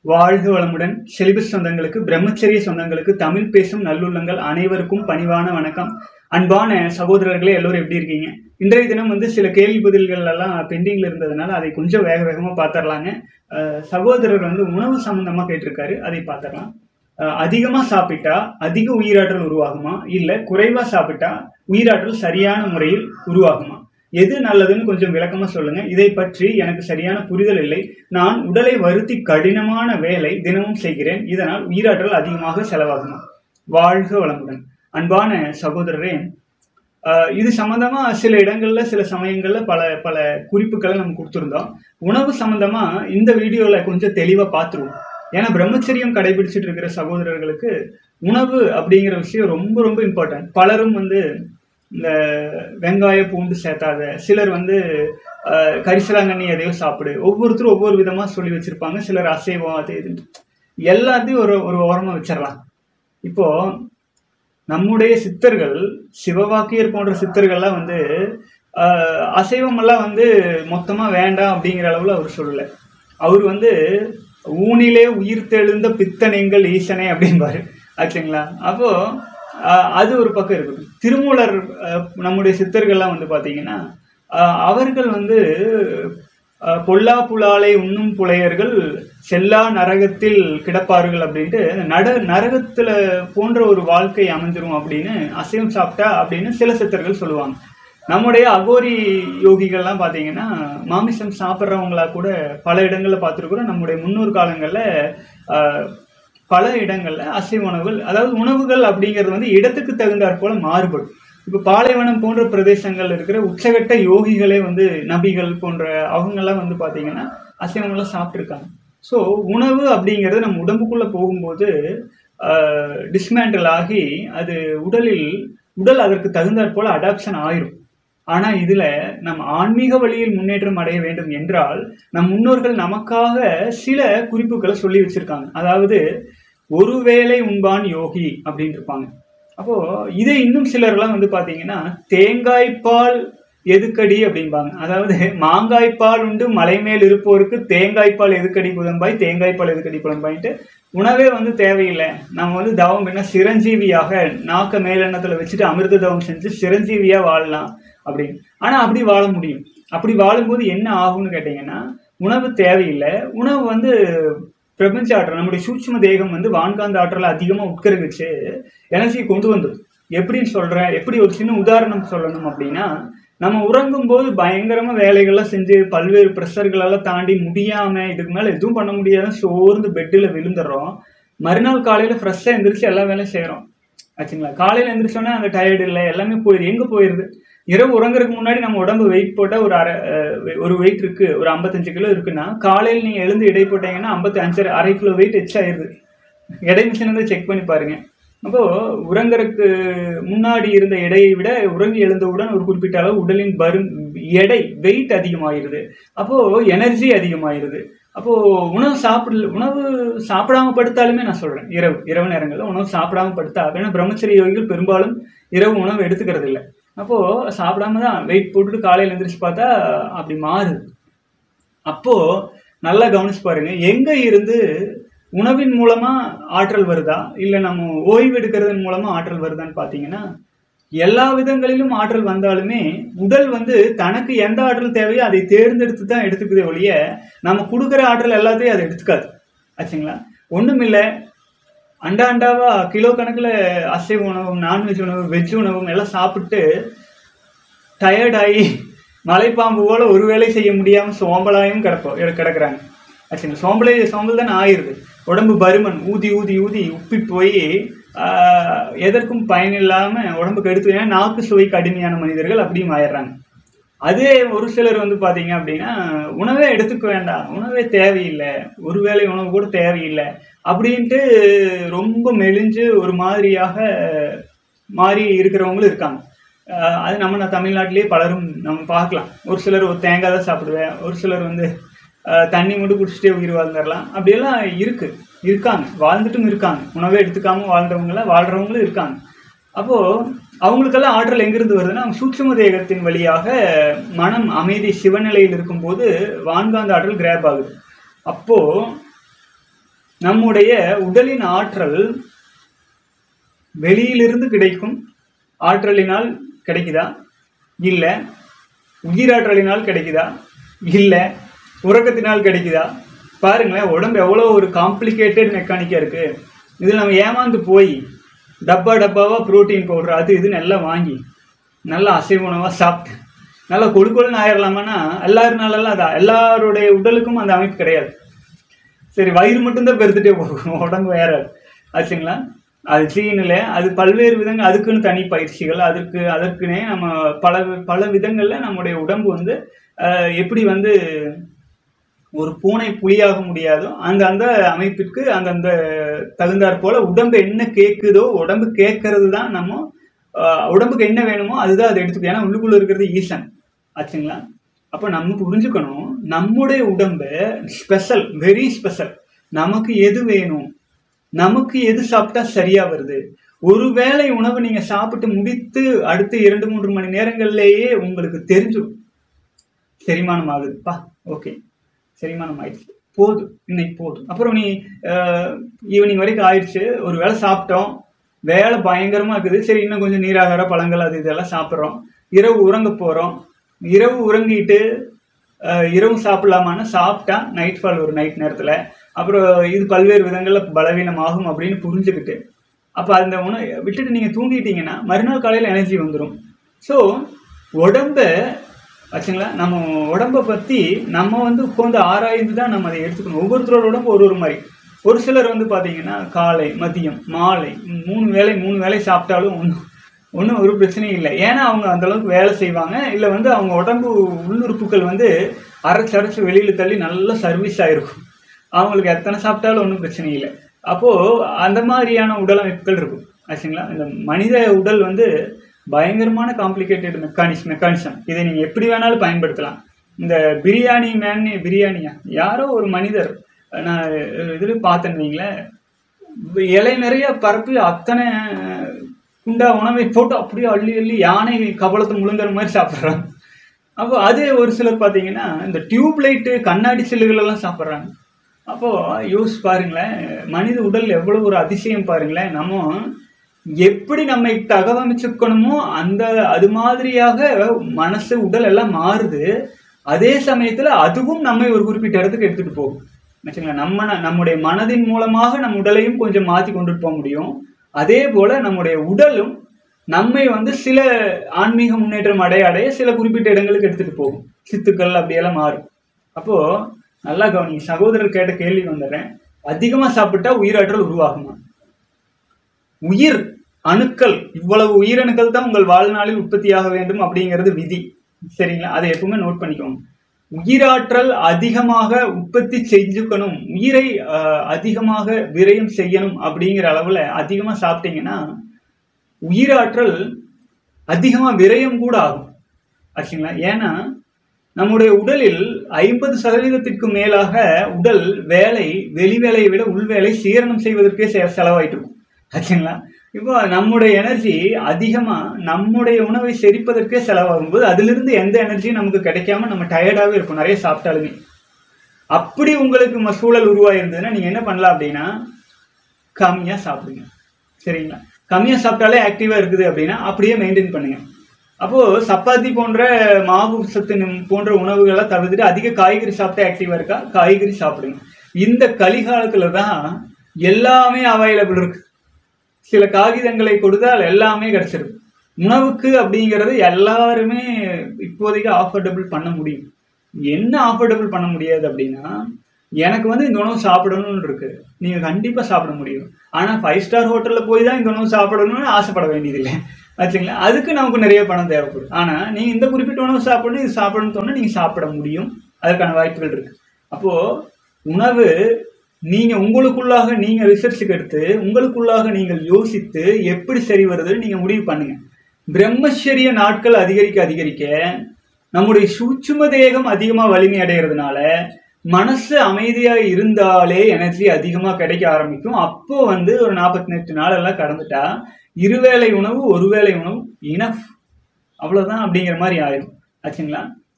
வாழ்க வளமுடன் செலிபஸ் சொந்தங்களுக்கு பிரம்மச்சரிய சொந்தங்களுக்கு தமிழ் பேசும் நல்லுள்ளங்கள் அனைவருக்கும் பணிவான வணக்கம் அன்பான சகோதரர்களே எல்லோரும் எப்படி இருக்கீங்க இன்றைய தினம் வந்து சில கேள்வி பதில்கள் எல்லாம் பெண்டிங்ல இருந்ததுனால அதை கொஞ்சம் வேக வேகமா பார்த்துடலாங்க அஹ் சகோதரர் வந்து உணவு சம்பந்தமா கேட்டிருக்காரு அதை பார்த்துடலாம் அஹ் அதிகமா சாப்பிட்டா அதிக உயிராற்றல் உருவாகுமா இல்ல குறைவா சாப்பிட்டா உயிராற்றல் சரியான முறையில் உருவாகுமா எது நல்லதுன்னு கொஞ்சம் விளக்கமா சொல்லுங்க இதை பற்றி எனக்கு சரியான புரிதல் இல்லை நான் உடலை வருத்தி கடினமான வேலை தினமும் செய்கிறேன் இதனால் உயிராற்றல் அதிகமாக செலவாகுமா வாழ்க வளமுடன் அன்பான சகோதரரே ஆஹ் இது சம்பந்தமா சில இடங்கள்ல சில சமயங்கள்ல பல பல குறிப்புகளை நம்ம கொடுத்துருந்தோம் உணவு சம்பந்தமா இந்த வீடியோல கொஞ்சம் தெளிவா பார்த்துருவோம் ஏன்னா பிரம்மச்சரியம் கடைபிடிச்சிட்டு இருக்கிற சகோதரர்களுக்கு உணவு அப்படிங்கிற விஷயம் ரொம்ப ரொம்ப இம்பார்ட்டன்ட் பலரும் வந்து இந்த வெங்காய பூண்டு சேர்த்தாத சிலர் வந்து ஆஹ், கரிசலாங்கண்ணி எதையோ சாப்பிடு ஒவ்வொருத்தரும் ஒவ்வொரு விதமா சொல்லி வச்சிருப்பாங்க சிலர் அசைவம் அது இது எல்லாத்தையும் ஒரு ஒரு ஓரமா வச்சிடலாம் இப்போ நம்முடைய சித்தர்கள் சிவவாக்கியர் போன்ற சித்தர்கள்லாம் வந்து ஆஹ், அசைவமெல்லாம் வந்து மொத்தமா வேண்டாம் அப்படிங்கிற அளவுல அவர் சொல்லல அவர் வந்து ஊனிலே உயிர் தெழுந்த பித்தனைங்கள் ஈசனே அப்படிம்பாரு ஆச்சுங்களா அப்போ ஆஹ், அது ஒரு பக்கம் இருக்குது திருமூலர் ஆஹ், நம்முடைய சித்தர்கள்லாம் வந்து பாத்தீங்கன்னா ஆஹ், அவர்கள் வந்து ஆஹ், பொல்லா புலாலை உண்ணும் புலையர்கள் செல்லா நரகத்தில் கிடப்பார்கள் அப்படின்ட்டு அந்த நட நரகத்துல போன்ற ஒரு வாழ்க்கை அமைஞ்சிரும் அப்படின்னு அசைவம் சாப்பிட்டா அப்படின்னு சில சித்தர்கள் சொல்லுவாங்க நம்முடைய அகோரி யோகிகள்லாம் பார்த்தீங்கன்னா மாமிசம் சாப்பிட்றவங்களா கூட பல இடங்களில் பார்த்துருக்குறோம் நம்முடைய முன்னோர் காலங்களில் ஆஹ், பல இடங்கள்ல அசைவ உணவுகள் அதாவது உணவுகள் அப்படிங்கிறது வந்து இடத்துக்கு தகுந்தாற் போல மாறுபடும் இப்போ பாலைவனம் போன்ற பிரதேசங்கள் இருக்கிற உச்சகட்ட யோகிகளே வந்து நபிகள் போன்ற அவங்கெல்லாம் வந்து பார்த்தீங்கன்னா அசைவங்கள்லாம் சாப்பிட்ருக்காங்க ஸோ உணவு அப்படிங்கிறது நம்ம உடம்புக்குள்ள போகும்போது டிஸ்மேண்டில் ஆகி அது உடலில் உடல் அதற்கு தகுந்தாற் போல அடாப்ஷன் ஆயிரும் ஆனா இதுல நம்ம ஆன்மீக வழியில் முன்னேற்றம் அடைய வேண்டும் என்றால் நம் முன்னோர்கள் நமக்காக சில குறிப்புகளை சொல்லி வச்சிருக்காங்க அதாவது ஒருவேளை உண்பான் யோகி அப்படின்னு இருப்பாங்க அப்போ இதை இன்னும் சிலர்லாம் வந்து பாத்தீங்கன்னா தேங்காய்ப்பால் எதுக்கடி அப்படிம்பாங்க அதாவது மாங்காய்ப்பால் உண்டு மலை மேல் இருப்போருக்கு தேங்காய்ப்பால் எதுக்கடி புலம்பாய் தேங்காய்ப்பால் எதுக்கடி புலம்பாயின்ட்டு உணவே வந்து தேவையில்லை நம்ம வந்து தவம் என்ன சிரஞ்சீவியாக நாக்க மேலெண்ணத்துல வச்சுட்டு அமிர்த தவம் செஞ்சு சிரஞ்சீவியா வாழலாம் அப்படின்னு ஆனா அப்படி வாழ முடியும் அப்படி வாழும்போது என்ன ஆகும்னு கேட்டீங்கன்னா உணவு தேவையில்லை உணவு வந்து பிரபஞ்ச ஆற்றல் நம்முடைய சூட்சும தேகம் வந்து வான்காந்த ஆற்றலை அதிகமா உட்கரிச்சு எனர்ஜி கொண்டு வந்துடும் எப்படின்னு சொல்றேன் எப்படி ஒரு சின்ன உதாரணம் சொல்லணும் அப்படின்னா நம்ம உறங்கும் போது பயங்கரமா வேலைகள்லாம் செஞ்சு பல்வேறு ப்ரெஷர்களெல்லாம் தாண்டி முடியாம இதுக்கு மேல எதுவும் பண்ண முடியாத சோர்ந்து பெட்டில் விழுந்துடுறோம் மறுநாள் காலையில ஃப்ரெஷ்ஷாக எந்திரிச்சு எல்லா வேலையும் செய்றோம் ஆச்சுங்களா காலையில எந்திரிச்சோன்னே அந்த டயர்டு இல்லை எல்லாமே போயிடுது எங்க போயிருது இரவு உறங்குறதுக்கு முன்னாடி நம்ம உடம்பு வெயிட் போட்டால் ஒரு அரை அஹ், ஒரு வெயிட் இருக்கு ஒரு ஐம்பத்தஞ்சு கிலோ இருக்குன்னா காலையில் நீங்க எழுந்து எடை போட்டீங்கன்னா ஐம்பத்தி அஞ்சு அரை கிலோ வெயிட் எச் ஆயிருது எடை மிஷின் வந்து செக் பண்ணி பாருங்க அப்போ உறங்குறதுக்கு முன்னாடி இருந்த எடையை விட உறங்கி எழுந்தவுடன் ஒரு குறிப்பிட்ட அளவு உடலின் பரும் எடை வெயிட் அதிகமாயிருது அப்போ எனர்ஜி அதிகமாயிருது அப்போ உணவு சாப்பிடல உணவு சாப்பிடாம படுத்தாலுமே நான் சொல்றேன் இரவு இரவு நேரங்களில் உணவு சாப்பிடாம படுத்தா ஏன்னா பிரம்மச்சரிய யோகிகள் பெரும்பாலும் இரவு உணவு எடுத்துக்கிறது இல்லை அப்போ சாப்பிடாம தான் வெயிட் போட்டுட்டு காலையில எந்திரிச்சு பார்த்தா அப்படி மாறுது அப்போ நல்லா கவனிச்சு பாருங்க எங்க இருந்து உணவின் மூலமா ஆற்றல் வருதா இல்ல நம்ம ஓய்வு எடுக்கிறதன் மூலமா ஆற்றல் வருதான்னு பாத்தீங்கன்னா எல்லா விதங்களிலும் ஆற்றல் வந்தாலுமே உடல் வந்து தனக்கு எந்த ஆற்றல் தேவையோ அதை தேர்ந்தெடுத்து தான் எடுத்துக்குதே ஒழிய நம்ம கொடுக்குற ஆற்றல் எல்லாத்தையும் அதை எடுத்துக்காது ஆச்சுங்களா ஒண்ணும் இல்லை அண்டா அண்டாவா கிலோ கணக்குல அசைவ உணவும் நான்வெஜ் உணவு வெஜ் உணவும் எல்லாம் சாப்பிட்டு டயர்டாகி மலைப்பாம்பு போல ஒரு வேலை செய்ய முடியாம சோம்பலாயும் கிடப்போம் கிடக்குறாங்க ஆச்சுங்களா சோம்பலே சோம்பல் தானே ஆயிருது உடம்பு பருமன் ஊதி ஊதி ஊதி உப்பி போய் எதற்கும் பயனில்லாம உடம்புக்கு எடுத்து ஏன்னா நாக்கு சுவைக்கு அடிமையான மனிதர்கள் அப்படியும் ஆயிடுறாங்க அதே ஒரு சிலர் வந்து பாத்தீங்க அப்படின்னா உணவே எடுத்துக்க வேண்டாம் உணவே தேவையில்லை ஒருவேளை உணவு கூட தேவையில்லை அப்படின்ட்டு ரொம்ப மெலிஞ்சு ஒரு மாதிரியாக மாறி இருக்கிறவங்களும் இருக்காங்க ஆஹ் அது நம்ம நான் தமிழ்நாட்டிலேயே பலரும் நம்ம பார்க்கலாம் ஒரு சிலர் ஒரு தேங்காய் தான் சாப்பிடுவேன் ஒரு சிலர் வந்து ஆஹ் தண்ணி மட்டும் குடிச்சிட்டே உயிர் வாழ்ந்துடலாம் அப்படியெல்லாம் இருக்கு இருக்காங்க வாழ்ந்துட்டும் இருக்காங்க உணவே எடுத்துக்காம வாழ்றவங்கள வாழ்றவங்களும் இருக்காங்க அப்போ அவங்களுக்கெல்லாம் ஆற்றல் எங்கிருந்து வருதுன்னா அவங்க சூட்சும தேகத்தின் வழியாக மனம் அமைதி சிவநிலையில் இருக்கும்போது வான்காந்த ஆற்றல் கிராப் ஆகுது அப்போ நம்முடைய உடலின் ஆற்றல் வெளியிலிருந்து கிடைக்கும் ஆற்றலினால் கிடைக்குதா இல்லை உயிராற்றலினால் கிடைக்குதா இல்லை உறக்கத்தினால் கிடைக்குதா பாருங்களேன் உடம்பு எவ்வளோ ஒரு காம்ப்ளிகேட்டட் மெக்கானிக்காக இருக்கு இதில் நம்ம ஏமாந்து போய் டப்பா டப்பாவாக ப்ரோட்டீன் பவுடர் அது இதுன்னு எல்லாம் வாங்கி நல்லா அசைவ உணவாக சாப்பிட்டு நல்லா கொழுக்கொழுன்னு ஆயிடலாமான்னா எல்லாருனாலலாம் அதான் எல்லாருடைய உடலுக்கும் அந்த அமைப்பு கிடையாது சரி வயிறு மட்டும்தான் பெருத்துட்டே போகும் உடம்பு வேற ஆச்சுங்களா அது சீனில் அது பல்வேறு விதங்கள் அதுக்குன்னு தனி பயிற்சிகள் அதற்கு அதற்குனே நம்ம பல பல விதங்களில் நம்முடைய உடம்பு வந்து அஹ், எப்படி வந்து ஒரு பூனை புலியாக முடியாதோ அந்த அந்த அமைப்பிற்கு அந்தந்த தகுந்தாற் போல உடம்பு என்ன கேட்குதோ உடம்பு கேட்கறது தான் நம்ம ஆஹ், உடம்புக்கு என்ன வேணுமோ அதுதான் அதை எடுத்துக்கோ ஏன்னா உள்ளுக்குள்ள இருக்கிறது ஈசன் ஆச்சுங்களா அப்போ நம்ம புரிஞ்சுக்கணும் நம்முடைய உடம்பு ஸ்பெஷல் வெரி ஸ்பெஷல் நமக்கு எது வேணும் நமக்கு எது சாப்பிட்டா சரியா வருது ஒருவேளை உணவு நீங்க சாப்பிட்டு முடித்து அடுத்த இரண்டு மூன்று மணி நேரங்கள்லேயே உங்களுக்கு தெரிஞ்சிடும் செரிமானம் ஆகுதுப்பா ஓகே செரிமானம் ஆயிடுச்சு போதும் இன்னைக்கு போதும் அப்புறம் நீ ஈவினிங் வரைக்கும் ஆயிடுச்சு ஒரு வேளை சாப்பிட்டோம் வேலை பயங்கரமா இருக்குது சரி இன்னும் கொஞ்சம் நீராகார பழங்கள் அது இதெல்லாம் சாப்பிட்றோம் இரவு உறங்க போறோம் இரவு உறங்கிட்டு அஹ், இரவு சாப்பிடலாமான்னு சாப்பிட்டா நைட் ஃபால் ஒரு நைட் நேரத்தில் அப்புறம் இது பல்வேறு விதங்களில் பலவீனமாகும் அப்படின்னு புரிஞ்சுக்கிட்டு அப்போ அந்த உணவு விட்டுட்டு நீங்கள் தூங்கிட்டீங்கன்னா மறுநாள் காலையில் எனர்ஜி வந்துடும் ஸோ உடம்ப ஆச்சுங்களா நம்ம உடம்ப பற்றி நம்ம வந்து உட்காந்து ஆராய்ந்து தான் நம்ம அதை எடுத்துக்கணும் ஒவ்வொருத்தரோட உடம்பு ஒரு ஒரு மாதிரி ஒரு சிலர் வந்து பார்த்தீங்கன்னா காலை மதியம் மாலை மூணு வேளை மூணு வேளை சாப்பிட்டாலும் ஒன்றும் ஒன்றும் ஒரு பிரச்சனையும் இல்லை ஏன்னா அவங்க அந்த அளவுக்கு வேலை செய்வாங்க இல்லை வந்து அவங்க உடம்பு உள்ளுறுப்புகள் வந்து அரைச்சு அரைச்சு வெளியில் தள்ளி நல்ல சர்வீஸ் ஆயிருக்கும் அவங்களுக்கு எத்தனை சாப்பிட்டாலும் ஒன்றும் பிரச்சனை இல்லை அப்போது அந்த மாதிரியான உடலமைப்புகள் இருக்கும் ஆச்சுங்களா இந்த மனித உடல் வந்து பயங்கரமான காம்ப்ளிகேட்டட் மெக்கானிஸ் மெக்கானிசம் இதை நீங்கள் எப்படி வேணாலும் பயன்படுத்தலாம் இந்த பிரியாணி மேன் பிரியாணியா யாரோ ஒரு மனிதர் நான் இதில் பார்த்தேன்னு வைங்களேன் இலை நிறைய பரப்பி அத்தனை குண்டா உணவை போட்டு அப்படியே அள்ளி அள்ளி யானை கபலத்தை முழுங்குற மாதிரி சாப்பிட்றாங்க அப்போ அது ஒரு சிலர் பார்த்தீங்கன்னா இந்த டியூப் லைட்டு கண்ணாடி சில்லுகள் எல்லாம் சாப்பிட்றாங்க அப்போ யோசிச்சு பாருங்களேன் மனித உடல் எவ்வளவு ஒரு அதிசயம் பாருங்களேன் நம்ம எப்படி நம்மை தகவமைச்சுக்கணுமோ அந்த அது மாதிரியாக மனசு உடல் எல்லாம் மாறுது அதே சமயத்துல அதுவும் நம்மை ஒரு குறிப்பிட்ட இடத்துக்கு எடுத்துட்டு போகும் வச்சுங்களா நம்ம ந- நம்முடைய மனதின் மூலமாக நம் உடலையும் கொஞ்சம் மாத்தி கொண்டுட்டு போக முடியும் அதே போல நம்முடைய உடலும் நம்மை வந்து சில ஆன்மீக முன்னேற்றம் அடைய அடைய சில குறிப்பிட்ட இடங்களுக்கு எடுத்துட்டு போகும் சித்துக்கள் அப்படியெல்லாம் மாறும் அப்போ நல்லா கவனிங்க சகோதரர் கேட்ட கேள்வி வந்துடுறேன் அதிகமா சாப்பிட்டா உயிராற்றல் உருவாகுமா உயிர் அணுக்கள் இவ்வளவு உயிரணுக்கள் தான் உங்கள் வாழ்நாளில் உற்பத்தியாக வேண்டும் அப்படிங்கிறது விதி சரிங்களா அதை எப்பவுமே நோட் பண்ணிக்கோங்க உயிராற்றல் அதிகமாக உற்பத்தி செஞ்சுக்கணும் உயிரை ஆஹ், அதிகமாக விரயம் செய்யணும் அப்படிங்கிற அளவுல அதிகமா சாப்பிட்டீங்கன்னா உயிராற்றல் அதிகமா விரயம் கூட ஆகும் ஆச்சுங்களா ஏன்னா நம்முடைய உடலில் ஐம்பது சதவீதத்திற்கு மேலாக உடல் வேலை வெளி வேலையை விட உள் வேலை சீரணம் செய்வதற்கே செ- செலவாயிட்டு இருக்கும் ஆச்சுங்களா இப்போ நம்முடைய எனர்ஜி அதிகமா நம்முடைய உணவை செரிப்பதற்கே செலவாகும்போது அதிலிருந்து எந்த எனர்ஜியும் நமக்கு கிடைக்காம நம்ம டயர்டாகவே இருப்போம் நிறைய சாப்பிட்டாலுமே அப்படி உங்களுக்கு ம- சூழல் உருவாயிருந்ததுன்னா நீங்க என்ன பண்ணலாம் அப்படின்னா கம்மியா சாப்பிடுங்க சரிங்களா கம்மியா சாப்பிட்டாலே ஆக்டிவா இருக்குது அப்படின்னா அப்படியே மெயின்டைன் பண்ணுங்க அப்போ சப்பாத்தி போன்ற மாவு சத்து நிம்- போன்ற உணவுகளை தவிர்த்துட்டு அதிக காய்கறி சாப்பிட்டா ஆக்டிவா இருக்கா காய்கறி சாப்பிடுங்க இந்த கலிகாலத்துல தான் எல்லாமே அவைலபிள் இருக்கு சில காகிதங்களை கொடுத்தால் எல்லாமே கிடைச்சிருக்கு உணவுக்கு அப்படிங்கிறது எல்லாருமே இப்போதைக்கு ஆஃபர்டபுள் பண்ண முடியும் என்ன ஆஃபர்டபுள் பண்ண முடியாது அப்படின்னா எனக்கு வந்து இந்த உணவு சாப்பிடணும்னு இருக்கு நீங்க கண்டிப்பா சாப்பிட முடியும் ஆனா ஃபைவ் ஸ்டார் ஹோட்டல்ல போய் தான் இந்த உணவு சாப்பிடணும்னு ஆசைப்பட வேண்டியதில்லை ஆச்சுங்களா அதுக்கு நமக்கு நிறைய பணம் தேவைப்படும் ஆனா நீங்க இந்த குறிப்பிட்ட உணவு சாப்பிடணும் இது சாப்பிடணும்னு சொன்னா நீங்க சாப்பிட முடியும் அதற்கான வாய்ப்புகள் இருக்கு அப்போ உணவு நீங்க உங்களுக்குள்ளாக நீங்க ரிசர்ச்சுக்கு எடுத்து உங்களுக்குள்ளாக நீங்கள் யோசித்து எப்படி சரி வருதுன்னு நீங்க முடிவு பண்ணுங்க பிரம்மச்சரிய நாட்கள் அதிகரிக்க அதிகரிக்க நம்முடைய சூட்சும தேகம் அதிகமா வலிமை அடைகிறதுனால மனசு அமைதியா இருந்தாலே எனர்ஜி அதிகமா கிடைக்க ஆரம்பிக்கும் அப்போ வந்து ஒரு நாற்பத்தி எட்டு நாள் எல்லாம் கடந்துட்டா இருவேளை உணவு ஒருவேளை உணவு இனஃப் அவ்வளவுதான் அப்படிங்கிற மாதிரி ஆயிடும் ஆச்சுங்களா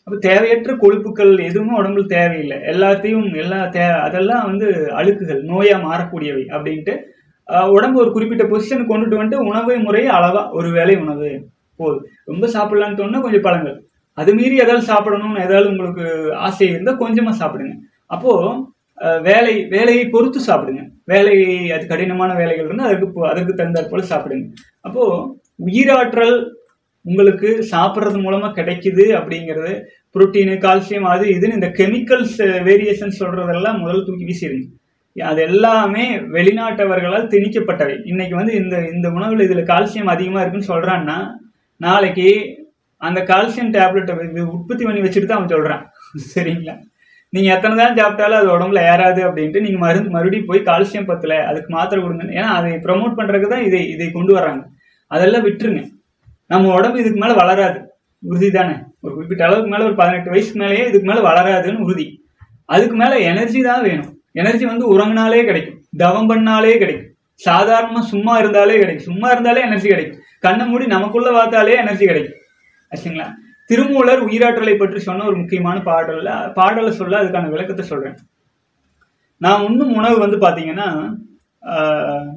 அப்போ தேவையற்ற கொழுப்புக்கள் எதுவுமே உடம்புல தேவையில்லை எல்லாத்தையும் எல்லா தே அதெல்லாம் வந்து அழுக்குகள் நோயா மாறக்கூடியவை அப்படின்ட்டு ஆஹ் உடம்பு ஒரு குறிப்பிட்ட பொசிஷன் கொண்டுட்டு வந்துட்டு உணவு முறை அளவா ஒரு வேளை உணவு போதும் ரொம்ப சாப்பிடலான்னு தோணுனா கொஞ்சம் பழங்கள் அது மீறி ஏதாவது சாப்பிடணும்னு ஏதாவது உங்களுக்கு ஆசை இருந்தால் கொஞ்சமா சாப்பிடுங்க அப்போ ஆஹ் வேலை வேலையை பொறுத்து சாப்பிடுங்க வேலை அது கடினமான வேலைகள் இருந்தால் அதற்கு பொ- அதற்கு தகுந்தாற் போல சாப்பிடுங்க அப்போ உயிராற்றல் உங்களுக்கு சாப்பிட்றது மூலமா கிடைக்குது அப்படிங்கிறது புரோட்டீனு கால்சியம் அது இதுன்னு இந்த கெமிக்கல்ஸ் வேரியேஷன் சொல்றதெல்லாம் முதல்ல தூக்கி வீசிடுங்க அது எல்லாமே வெளிநாட்டவர்களால் திணிக்கப்பட்டவை இன்னைக்கு வந்து இந்த இந்த உணவுல இதுல கால்சியம் அதிகமா இருக்குன்னு சொல்றான்னா நாளைக்கு அந்த கால்சியம் டேப்லெட்டை உற்பத்தி பண்ணி வச்சுட்டு தான் அவன் சொல்றான் சரிங்களா நீங்க எத்தனை தான் சாப்பிட்டாலும் அது உடம்புல ஏறாது அப்படின்ட்டு நீங்க மருந்து மறுபடியும் போய் கால்சியம் பத்தல அதுக்கு மாத்திரை கொடுங்க ஏன்னா அதை ப்ரமோட் பண்றதுக்கு தான் இதை இதை கொண்டு வர்றாங்க அதெல்லாம் விட்டுருங்க நம்ம உடம்பு இதுக்கு மேல வளராது உறுதி தானே ஒரு குறிப்பிட்ட அளவுக்கு மேல ஒரு பதினெட்டு வயசுக்கு மேலேயே இதுக்கு மேல வளராதுன்னு உறுதி அதுக்கு மேல எனர்ஜி தான் வேணும் எனர்ஜி வந்து உறங்கினாலே கிடைக்கும் தவம் பண்ணாலே கிடைக்கும் சாதாரணமா சும்மா இருந்தாலே கிடைக்கும் சும்மா இருந்தாலே எனர்ஜி கிடைக்கும் கண்ணை மூடி நமக்குள்ள பார்த்தாலே எனர்ஜி கிடைக்கும் ஆச்சுங்களா திருமூலர் உயிராற்றலை பற்றி சொன்ன ஒரு முக்கியமான பாடல்ல பாடலை சொல்ல அதுக்கான விளக்கத்தை சொல்றேன் நான் உண்ணும் உணவு வந்து பாத்தீங்கன்னா ஆஹ்,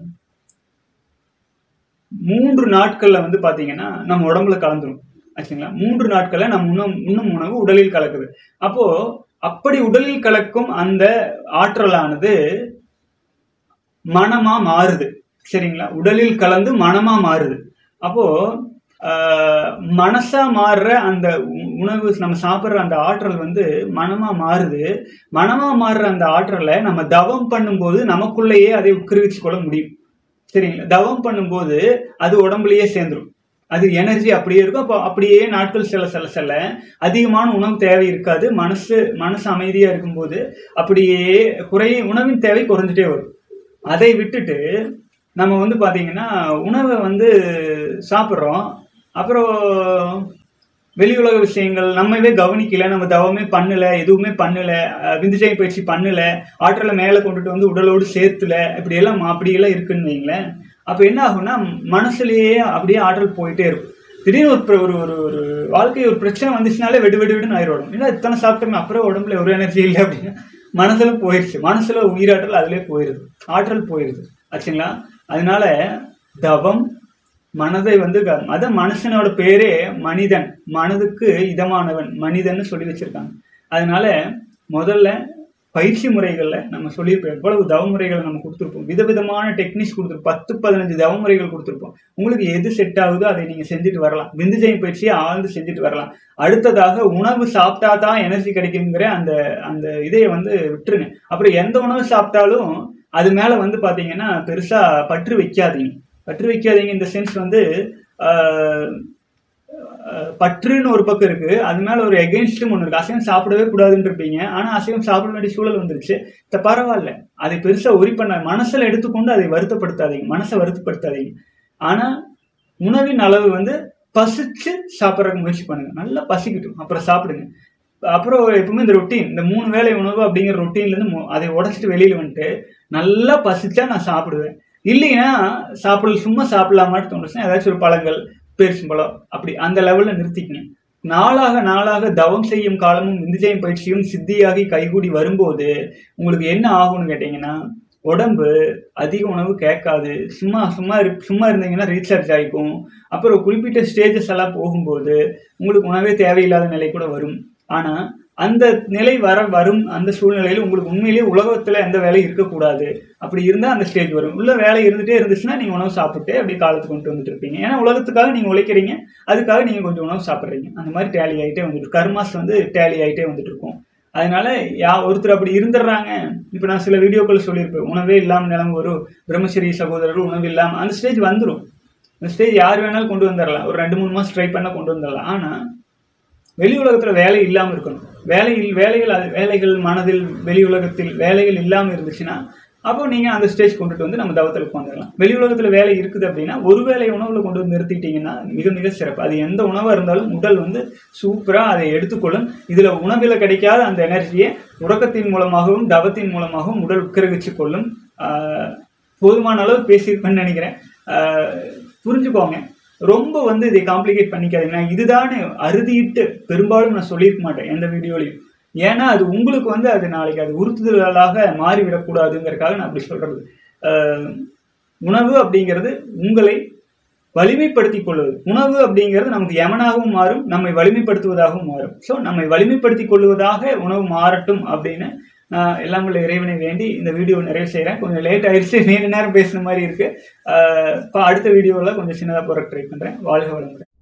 மூன்று நாட்கள்ல வந்து பாத்தீங்கன்னா நம்ம உடம்புல கலந்துரும் ஆச்சுங்களா மூன்று நாட்கள்ல நம்ம உண்ணும் உண்ணும் உணவு உடலில் கலக்குது அப்போ அப்படி உடலில் கலக்கும் அந்த ஆற்றலானது மனமா மாறுது சரிங்களா உடலில் கலந்து மனமா மாறுது அப்போ ஆஹ், மனசா மாறுற அந்த உ- உணவு நம்ம சாப்பிட்ற அந்த ஆற்றல் வந்து மனமா மாறுது மனமா மாறுற அந்த ஆற்றலை நம்ம தவம் பண்ணும்போது நமக்குள்ளேயே அதை உட்கிரகிச்சு கொள்ள முடியும் சரிங்களா தவம் பண்ணும்போது அது உடம்புலயே சேர்ந்துரும் அது எனர்ஜி அப்படியே இருக்கும் அப்போ அப்படியே நாட்கள் செல்ல செல்ல செல்ல அதிகமான உணவு தேவை இருக்காது மனசு மனசு அமைதியா இருக்கும்போது அப்படியே குறைய உணவின் தேவை குறைஞ்சிட்டே வரும் அதை விட்டுட்டு நம்ம வந்து பாத்தீங்கன்னா உணவை வந்து சாப்பிட்றோம் அப்புறம் வெளி உலக விஷயங்கள் நம்மவே கவனிக்கல நம்ம தவமே பண்ணல எதுவுமே பண்ணல அஹ் விந்துஜய பயிற்சி பண்ணல ஆற்றலை மேலே கொண்டுட்டு வந்து உடலோடு சேர்த்துல இப்படி எல்லாம் அப்படியெல்லாம் இருக்குன்னு வைங்களேன் அப்ப என்ன ஆகும்னா மனசுலயே அப்படியே ஆற்றல் போயிட்டே இருக்கும் திடீர்னு ஒரு பிர- ஒரு ஒரு ஒரு வாழ்க்கை ஒரு பிரச்சனை வந்துச்சுனாலே வெடு வெடு வெடுன்னு ஆயிரும் இல்லை இத்தனை சாப்பிட்டோமே அப்புறம் உடம்புல ஒரு எனர்ஜி இல்லை அப்படின்னா மனசுல போயிடுச்சு மனசுல உயிராற்றல் அதுலயே போயிருது ஆற்றல் போயிருது ஆச்சுங்களா அதனால தவம் மனதை வந்து க- அத மனுஷனோட பேரே மனிதன் மனதுக்கு இதமானவன் மனிதன்னு சொல்லி வச்சிருக்காங்க அதனால முதல்ல பயிற்சி முறைகள்ல நம்ம சொல்லியிருப்போம் எவ்வளவு தவ முறைகளை நம்ம கொடுத்துருப்போம் விதவிதமான டெக்னிக்ஸ் கொடுத்துருப்போம் பத்து பதினஞ்சு தவ முறைகள் கொடுத்துருப்போம் உங்களுக்கு எது செட் ஆகுதோ அதை நீங்க செஞ்சுட்டு வரலாம் விந்துஜயம் பயிற்சியை ஆழ்ந்து செஞ்சுட்டு வரலாம் அடுத்ததாக உணவு சாப்பிட்டா தான் எனர்ஜி கிடைக்குங்கிற அந்த அந்த இதையை வந்து விட்டுருங்க அப்புறம் எந்த உணவு சாப்பிட்டாலும் அது மேல வந்து பாத்தீங்கன்னா பெருசா பற்று வைக்காதீங்க பற்று வைக்காதீங்க இந்த சென்ஸ் வந்து ஆஹ், ஆஹ், பற்றுன்னு ஒரு பக்கம் இருக்கு அது மேல ஒரு எகென்ஸ்டும் ஒன்று இருக்கு அசைவம் சாப்பிடவே கூடாதுன்னு இருப்பீங்க ஆனா அசைவம் சாப்பிட வேண்டிய சூழல் வந்துருச்சு இத பரவாயில்ல அதை பெருசா ஒரி பண்ண மனசுல எடுத்துக்கொண்டு அதை வருத்தப்படுத்தாதீங்க மனசை வருத்தப்படுத்தாதீங்க ஆனா உணவின் அளவு வந்து பசிச்சு சாப்பிட்றதுக்கு முயற்சி பண்ணுங்க நல்லா பசிக்கட்டும் அப்புறம் சாப்பிடுங்க அப்புறம் எப்பவுமே இந்த ரொட்டீன் இந்த மூணு வேளை உணவு அப்படிங்கிற ரொட்டீன்ல இருந்து மு- அதை உடச்சிட்டு வெளியில வந்துட்டு நல்லா பசிச்சா நான் சாப்பிடுவேன் இல்லைன்னா சாப்பிடல சும்மா சாப்பிடலாமான்னு தோணுச்சுன்னா ஏதாச்சும் ஒரு பழங்கள் பேரிச்சம்பழம் அப்படி அந்த லெவல்ல நிறுத்திக்கங்க நாளாக நாளாக தவம் செய்யும் காலமும் விந்துஜயம் பயிற்சியும் சித்தியாகி கைகூடி வரும்போது உங்களுக்கு என்ன ஆகும்னு கேட்டீங்கன்னா உடம்பு அதிக உணவு கேட்காது சும்மா சும்மா இரு சும்மா இருந்தீங்கன்னா ரீசார்ஜ் ஆகிக்கும் அப்புறம் குறிப்பிட்ட ஸ்டேஜஸ் எல்லாம் போகும்போது உங்களுக்கு உணவே தேவையில்லாத நிலை கூட வரும் ஆனா அந்த நிலை வர வரும் அந்த சூழ்நிலையில் உங்களுக்கு உண்மையிலேயே உலகத்துல எந்த வேலையும் இருக்கக்கூடாது அப்படி இருந்தா அந்த ஸ்டேஜ் வரும் உள்ள வேலை இருந்துட்டே இருந்துச்சுன்னா நீங்க உணவு சாப்பிட்டு அப்படியே காலத்துக்கு கொண்டு வந்துட்டு இருப்பீங்க ஏன்னா உலகத்துக்காக நீங்க உழைக்கிறீங்க அதுக்காக நீங்க கொஞ்சம் உணவு சாப்பிட்றீங்க அந்த மாதிரி டேலி ஆகிட்டே வந்துட்டு கர்மாஸ் வந்து டேலி ஆகிட்டே வந்துட்டு இருக்கும் அதனால யா ஒருத்தர் அப்படி இருந்துடுறாங்க இப்போ நான் சில வீடியோக்கள் சொல்லியிருப்பேன் உணவே இல்லாமல் நிலம் வரும் பிரம்மச்சரி சகோதரர்கள் உணவு இல்லாமல் அந்த ஸ்டேஜ் வந்துடும் அந்த ஸ்டேஜ் யார் வேணாலும் கொண்டு வந்துடலாம் ஒரு ரெண்டு மூணு மாதம் ட்ரை பண்ணால் கொண்டு வந்துடலாம் ஆனால் வெளி உலகத்துல வேலை இல்லாம இருக்கணும் வேலையில் வேலைகள் அது வேலைகள் மனதில் வெளி உலகத்தில் வேலைகள் இல்லாம இருந்துச்சுன்னா அப்போ நீங்க அந்த ஸ்டேஜ் கொண்டுட்டு வந்து நம்ம தவத்தில் உட்காந்துடலாம் வெளி உலகத்துல வேலை இருக்குது அப்படின்னா ஒரு வேளை உணவுல கொண்டு வந்து நிறுத்திட்டீங்கன்னா மிக மிக சிறப்பு அது எந்த உணவா இருந்தாலும் உடல் வந்து சூப்பரா அதை எடுத்துக்கொள்ளும் இதுல உணவில் கிடைக்காத அந்த எனர்ஜியை உறக்கத்தின் மூலமாகவும் தவத்தின் மூலமாகவும் உடல் உட்கிரகிச்சு கொள்ளும் ஆஹ் போதுமான அளவு பேசியிருப்பேன்னு நினைக்கிறேன் ஆஹ் புரிஞ்சுக்கோங்க ரொம்ப வந்து இதை காம்ப்ளிகேட் பண்ணிக்காதீங்க நான் இதுதானே அறுதிட்டு பெரும்பாலும் நான் சொல்லியிருக்க மாட்டேன் எந்த வீடியோலையும் ஏன்னா அது உங்களுக்கு வந்து அது நாளைக்கு அது உறுத்துதலாக மாறிவிடக்கூடாதுங்கிறதுக்காக நான் அப்படி சொல்றது அஹ், உணவு அப்படிங்கிறது உங்களை வலிமைப்படுத்திக் கொள்வது உணவு அப்படிங்கிறது நமக்கு யமனாகவும் மாறும் நம்மை வலிமைப்படுத்துவதாகவும் மாறும் ஸோ நம்மை வலிமைப்படுத்திக் கொள்வதாக உணவு மாறட்டும் அப்படின்னு நான் எல்லாம் உள்ள இறைவனை வேண்டி இந்த வீடியோ நிறைவு செய்கிறேன் கொஞ்சம் லேட் ஆயிடுச்சு நீண்ட நேரம் பேசுன மாதிரி இருக்கு அஹ் இப்ப அடுத்த வீடியோவில் கொஞ்சம் சின்னதாக போகிற ட்ரை பண்ணுறேன் வாழ்க வளமுடன்